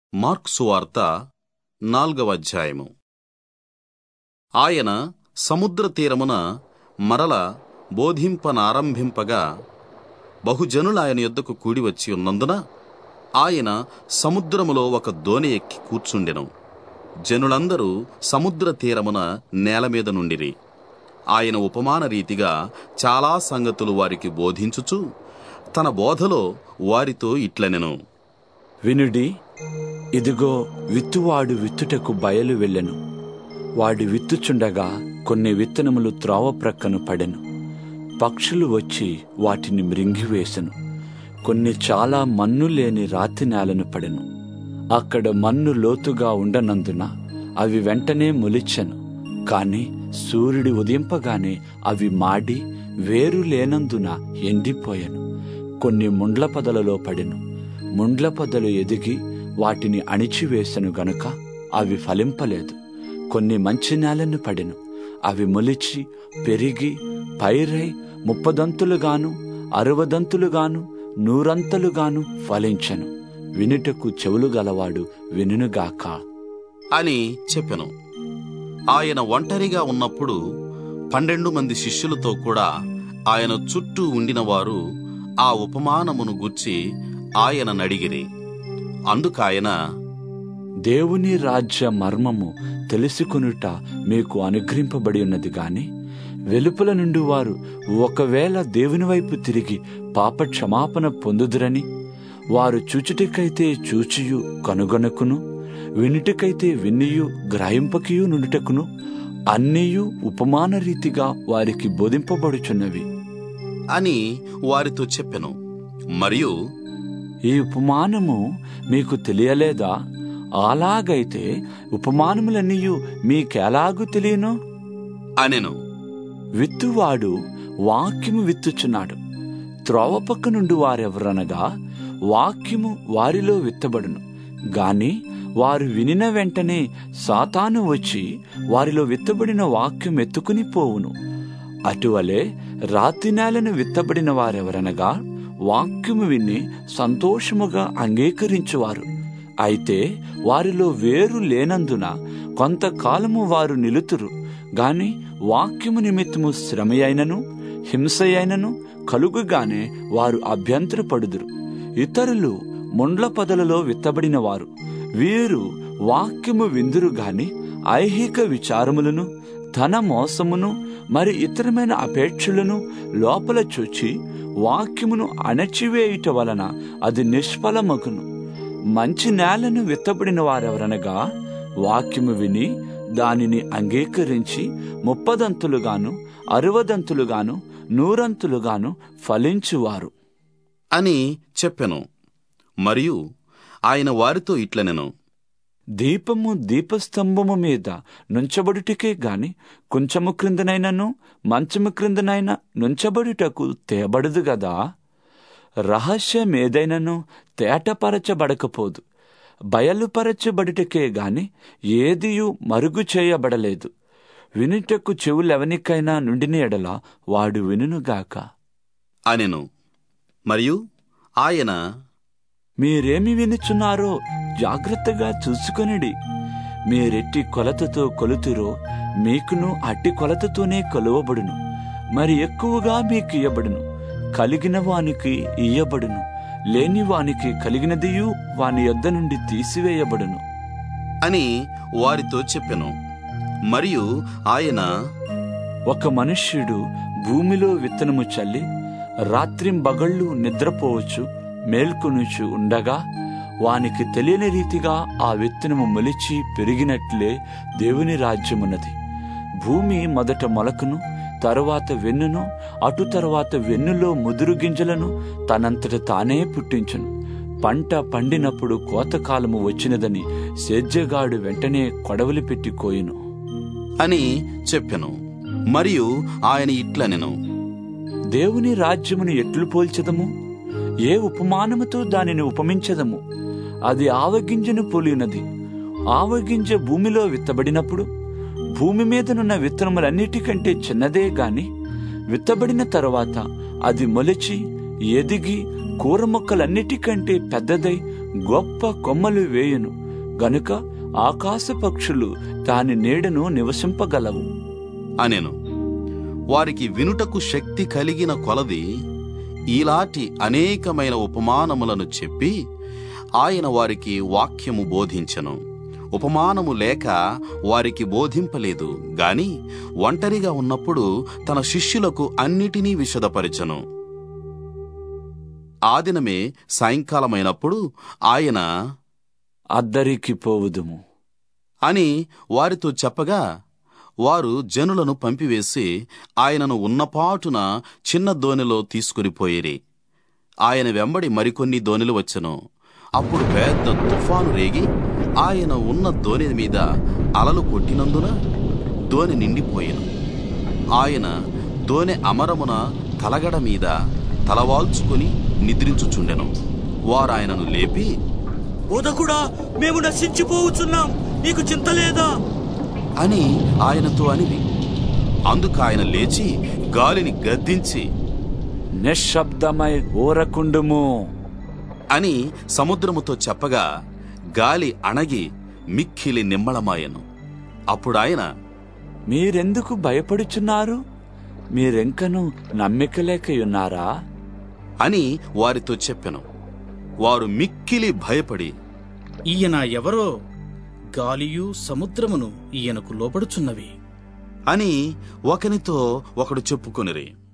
mark సువార్త నాల్గవ అధ్యాయము ఆయన సముద్ర తీరమున మరల బోధింపనారంభింపగా బహుజనులు ఆయన యొద్దకు కూడి వచ్చి ఉన్నందున ఆయన సముద్రములో ఒక దోణి ఎక్కి కూర్చుండెను జనులందరూ సముద్ర తీరమున నేల మీద నుండిరి ఆయన ఉపమాన రీతిగా చాలా సంగతులు వారికి బోధించుచు తన బోధలో వారితో ఇట్లనెను వినుడి ఇదిగో విత్తువాడు విత్తుటకు బయలు వెళ్ళెను వాడు విత్తుచుండగా కొన్ని విత్తనములు త్రోవ ప్రక్కన పడెను పక్షులు వచ్చి వాటిని మృంగివేశను కొన్ని చాలా మన్ను లేని రాతి నేలను పడెను అక్కడ మన్ను లోతుగా ఉండనందున అవి వెంటనే మొలిచెను కాని సూర్యుడి ఉదయింపగానే అవి మాడి వేరు లేనందున ఎండిపోయెను కొన్ని ముండ్ల పొదలలో పడెను ముండ్ల పొదలు ఎదిగి వాటిని అణిచివేసెను గనుక అవి ఫలింపలేదు కొన్ని మంచి నేలను పడెను అవి మొలిచి పెరిగి పైరై ముప్పదంతులుగాను అరవదంతులుగాను నూరంతలుగాను ఫలించెను వినుటకు చెవులు గలవాడు వినుగాక అని చెప్పెను ఆయన ఒంటరిగా ఉన్నప్పుడు పన్నెండు మంది శిష్యులతో కూడా ఆయన చుట్టూ ఉండిన వారు ఆ ఉపమానమును గూర్చి ఆయన నడిగిరి అందుకాయన దేవుని రాజ్య మర్మము తెలుసుకొనుట మీకు అనుగ్రహింపబడి ఉన్నది గాని వెలుపల నుండి వారు ఒకవేళ దేవుని వైపు తిరిగి పాప క్షమాపణ పొందుదురని వారు చూచుటకైతే చూచియు కనుగొనకును వినుటకైతే వినియు గ్రహింపకియు నుండుటకును అన్నీయు ఉపమాన రీతిగా వారికి బోధింపబడుచున్నవి అని వారితో చెప్పెను మరియు ఈ ఉపమానము మీకు తెలియలేదా అలాగైతే ఉపమానములన్నీయు మీకెలాగు తెలియను అనెను విత్తువాడు వాక్యము విత్తుచున్నాడు త్రోవ పక్క నుండి వారెవరనగా వాక్యము వారిలో విత్తబడును గాని వారు వినిన వెంటనే సాతాను వచ్చి వారిలో విత్తబడిన వాక్యం ఎత్తుకుని పోవును అటువలే రాతి నేలను విత్తబడిన వారెవరనగా వాక్యము విని సంతోషముగా అంగీకరించువారు అయితే వారిలో వేరు లేనందున కొంతకాలము వారు నిలుతురు గాని వాక్యము నిమిత్తము శ్రమయైనను హింసయైనను కలుగుగానే వారు అభ్యంతరపడుదురు ఇతరులు ముండ్ల పొదలలో విత్తబడిన వారు వీరు వాక్యము విందురు గాని ఐహిక విచారములను ధన మోసమును మరి ఇతరమైన అపేక్షలను లోపల చూచి వాక్యమును అణచివేయుట వలన అది నిష్ఫలమగును మంచి నేలను విత్తబడిన వారెవరనగా వాక్యము విని దానిని అంగీకరించి ముప్పదంతులుగాను అరవదంతులుగాను నూరంతులుగాను ఫలించువారు అని చెప్పెను మరియు ఆయన వారితో ఇట్లనెను దీపము దీపస్తంభము మీద నుంచబడుటకే గాని కొంచెము క్రిందనైనను మంచము క్రిందనైనా నుంచబడుటకు తేబడదు గదా రహస్యమేదైనను తేటపరచబడకపోదు బయలుపరచబడుటకే గాని ఏదియు మరుగు చేయబడలేదు వినుటకు చెవులెవనికైనా నుండిన ఎడల వాడు వినుగాక అనెను మరియు ఆయన మీరేమి వినుచున్నారో జాగ్రత్తగా చూసుకొనిడి మీరెట్టి కొలతతో కొలుతురో మీకును అట్టి కొలతతోనే కొలువబడును మరి ఎక్కువగా మీకు ఇయ్యబడును కలిగిన వానికి ఇయ్యబడును లేని వానికి కలిగినదియు వాని యొద్ద నుండి తీసివేయబడును అని వారితో చెప్పెను మరియు ఆయన ఒక మనుష్యుడు భూమిలో విత్తనము చల్లి రాత్రింబగళ్ళు నిద్రపోవచ్చు మేల్కొనుచు ఉండగా వానికి తెలియని రీతిగా ఆ విత్తనము మొలిచి పెరిగినట్లే దేవుని రాజ్యమున్నది భూమి మొదట మొలకను తరువాత వెన్నును అటు తరువాత వెన్నులో ముదురు గింజలను తనంతట తానే పుట్టించును పంట పండినప్పుడు కోతకాలము వచ్చినదని సేద్యగాడు వెంటనే కొడవలి పెట్టి కోయును అని చెప్పెను మరియు ఆయన ఇట్లనెను దేవుని రాజ్యమును ఎట్లు పోల్చదము ఏ ఉపమానముతో దానిని ఉపమించదము అది ఆవగింజను పోలినది ఆవగింజ భూమిలో విత్తబడినప్పుడు భూమి మీదనున్న విత్తనములన్నిటికంటే చిన్నదే గాని విత్తబడిన తరువాత అది మొలిచి ఎదిగి కూర మొక్కలన్నిటికంటే పెద్దదై గొప్ప కొమ్మలు వేయును గనుక ఆకాశ పక్షులు దాని నీడను నివసింపగలవు అనెను వారికి వినుటకు శక్తి కలిగిన కొలది ఈలాటి అనేకమైన ఉపమానములను చెప్పి ఆయన వారికి వాక్యము బోధించెను ఉపమానము లేక వారికి బోధింపలేదు గాని ఒంటరిగా ఉన్నప్పుడు తన శిష్యులకు అన్నిటినీ విశదపరచెను ఆ దినమే సాయంకాలమైనప్పుడు ఆయన అద్దరికి పోవుదుము అని వారితో చెప్పగా వారు జనులను పంపివేసి ఆయనను ఉన్నపాటున చిన్న దోణిలో తీసుకుని పోయిరి ఆయన వెంబడి మరికొన్ని దోణిలు వచ్చెను అప్పుడు పెద్ద తుఫాను రేగి ఆయన ఉన్న దోణి మీద అలలు కొట్టినందున దోణి నిండిపోయెను ఆయన దోణె అమరమున తలగడ మీద తలవాల్చుకుని నిద్రించుచుండెను వారాయనను లేపి బోధకుడా మేము నశించిపోవచ్చున్నాం నీకు చింత లేదా అని ఆయనతో అనివి అందుకు ఆయన లేచి గాలిని గద్దించి నిశ్శబ్దమై ఊరకుండుము అని సముద్రముతో చెప్పగా గాలి అణగి మిక్కిలి నిమ్మళమాయను అప్పుడాయన మీరెందుకు భయపడుచున్నారు మీరెంకను నమ్మిక లేకయున్నారా అని వారితో చెప్పెను వారు మిక్కిలి భయపడి ఈయన ఎవరో గాలియు సముద్రమును ఈయనకు లోపడుచున్నవి అని ఒకనితో ఒకడు చెప్పుకొనిరి